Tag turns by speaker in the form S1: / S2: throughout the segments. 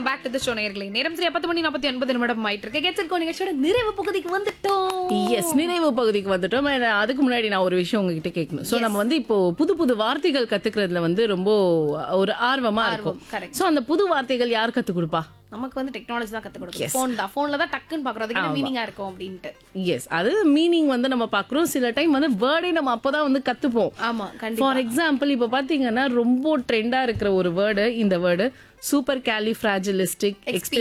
S1: Welcome back to the show நேயர்களே நேரம் சரியா பத்து மணி நாற்பத்தி ஒன்பது நிமிடம் ஆயிட்டு இருக்கு கெட்ஸ் இருக்கோ நிகழ்ச்சியோட நிறைவு பகுதிக்கு வந்துட்டோம்
S2: எஸ் நிறைவு பகுதிக்கு வந்துட்டோம் And அதுக்கு முன்னாடி நான் ஒரு விஷயம் உங்ககிட்ட கேட்கணும் சோ நம்ம வந்து இப்போ புது புது வார்த்தைகள் கத்துக்கிறதுல வந்து ரொம்ப ஒரு ஆர்வமா இருக்கும்
S1: correct.
S2: சோ அந்த புது வார்த்தைகள் யார் கத்து கொடுப்பா
S1: நமக்கு வந்து டெக்னாலஜி தான் கத்து கொடுக்கும் ஃபோன் தான் ஃபோன்ல தான் டக்குன்னு பாக்குறதுக்கு என்ன மீனிங்கா இருக்கும் அப்படின்ட்டு
S2: எஸ் அது மீனிங் வந்து நம்ம பாக்குறோம் சில டைம் வந்து வேர்டே நம்ம அப்பதான் வந்து கத்துப்போம்
S1: ஆமா கண்டிப்பா
S2: ஃபார் எக்ஸாம்பிள் இப்ப பாத்தீங்கன்னா ரொம்ப ட்ரெண்டா இருக்கிற ஒரு வேர்டு இந்த வேர்டு சூப்பர் கேலி ஃபிராஜிலிஸ்டிக்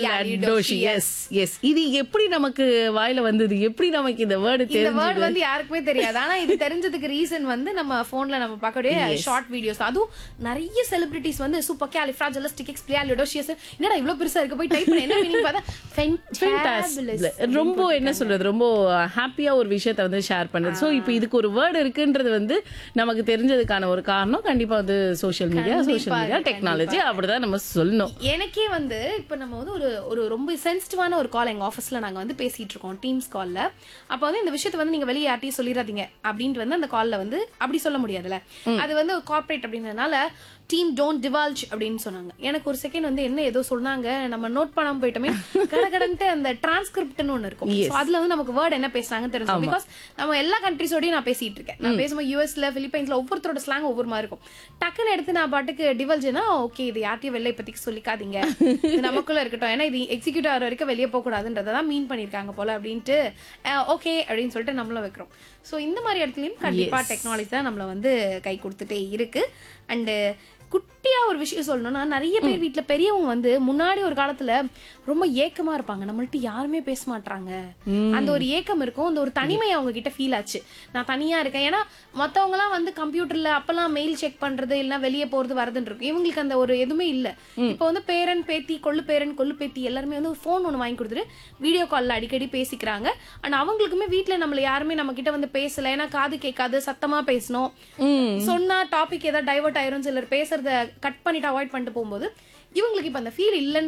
S2: எஸ் எஸ் இது எப்படி நமக்கு வாயில வந்தது எப்படி நமக்கு இந்த வேர்டு
S1: இந்த
S2: தெரிஞ்சு
S1: வேர்ட் வந்து யாருக்குமே தெரியாது ஆனா இது தெரிஞ்சதுக்கு ரீசன் வந்து நம்ம போன்ல நம்ம பார்க்கக்கூடிய ஷார்ட் வீடியோஸ் அதுவும் நிறைய செலிபிரிட்டிஸ் வந்து சூப்பர் கேலிஃப்ராஜலிஸ்டிக் எக்ஸ்பிளியாலிடோஷியஸ் என்னடா இவ்ளோ பெருசா இருக்கு போய் டைப் பண்ண என்ன மீனிங் பார்த்தா fantabulous.
S2: ரொம்ப என்ன சொல்றது ரொம்ப ஹாப்பியா ஒரு விஷயத்த வந்து ஷேர் பண்றது சோ இப்போ இதுக்கு ஒரு வேர்டு இருக்குன்றது வந்து நமக்கு தெரிஞ்சதுக்கான ஒரு காரணம் கண்டிப்பா வந்து social media social media technology அப்படிதான் நம்ம சொல்லணும்
S1: எனக்கே வந்து இப்போ நம்ம வந்து ஒரு ஒரு ரொம்ப சென்சிட்டிவான ஒரு கால் எங்க ஆஃபீஸ்ல நாங்க வந்து பேசிட்டு இருக்கோம் டீம்ஸ் கால்ல அப்போ வந்து இந்த விஷயத்தை வந்து நீங்க வெளியே யார்ட்டையும் சொல்லிடாதீங்க அப்படின்ட்டு வந்து அந்த கால்ல வந்து அப்படி சொல்ல முடியாதுல்ல அது வந்து கார்ப்பரேட் அப்படின்றதுனால டீம் டோன்ட் டிவால்ஜ் அப்படின்னு சொன்னாங்க எனக்கு ஒரு செகண்ட் வந்து என்ன ஏதோ சொன்னாங்க நம்ம நோட் பண்ணாம போயிட்டோமே கடகடன்ட்டு அந்த டிரான்ஸ்கிரிப்ட்னு ஒன்று இருக்கும் So அதுல வந்து நமக்கு வேர்ட் என்ன பேசுறாங்கன்னு தெரிஞ்சு பிகாஸ் நம்ம எல்லா கண்ட்ரிஸோடயும் நான் பேசிட்டு இருக்கேன் நான் பேசும்போது யூஎஸ்ல பிலிப்பைன்ஸ்ல ஒவ்வொருத்தரோட ஸ்லாங் ஒவ்வொரு மாதிரி இருக்கும் டக்குன்னு எடுத்து நான் பாட்டுக்கு டிவல்ஜ்னா ஓகே இது யார்ட்டையும் வெளில இப்போதைக்கு சொல்லிக்காதீங்க இது நமக்குள்ள இருக்கட்டும் ஏன்னா இது எக்ஸிக்யூட் ஆகிற வரைக்கும் வெளியே போக கூடாதுன்றதை தான் மீன் பண்ணிருக்காங்க போல அப்படின்ட்டு ஓகே அப்படின்னு சொல்லிட்டு நம்மளும் வைக்கிறோம் ஸோ இந்த மாதிரி இடத்துலயும் கண்டிப்பா டெக்னாலஜி தான் நம்மள வந்து கை கொடுத்துட்டே இருக்கு அண்டு குட்டியா ஒரு விஷயம் சொல்லணும்னா நிறைய பேர் வீட்ல பெரியவங்க வந்து முன்னாடி ஒரு காலத்துல ரொம்ப ஏக்கமா இருப்பாங்க நம்மள்ட்ட யாருமே பேச மாட்டாங்க அந்த ஒரு ஏக்கம் இருக்கும் அந்த ஒரு தனிமை அவங்க கிட்ட ஃபீல் ஆச்சு நான் தனியா இருக்கேன் ஏன்னா மத்தவங்க எல்லாம் வந்து கம்ப்யூட்டர்ல அப்பெல்லாம் மெயில் செக் பண்றது இல்ல வெளியே போறது வரதுன்னு இருக்கும் இவங்களுக்கு அந்த ஒரு எதுவுமே இல்ல இப்போ வந்து பேரன் பேத்தி கொள்ளு பேரன் கொள்ளு பேத்தி எல்லாருமே வந்து ஒரு ஃபோன் ஒன்று வாங்கி கொடுத்துட்டு வீடியோ கால்ல அடிக்கடி பேசிக்கிறாங்க அண்ட் அவங்களுக்குமே வீட்ல நம்மள யாருமே நம்ம கிட்ட வந்து பேசல ஏன்னா காது கேட்காது சத்தமா பேசணும் சொன்னா டாபிக் ஏதாவது டைவர்ட் ஆயிரும் சிலர் பேசுறத கட் பண்ணிட்டு அவாய்ட் பண்ணிட்டு போகும்போது இவங்களுக்கு இப்ப அந்த ஃபீல் இல்லைன்னு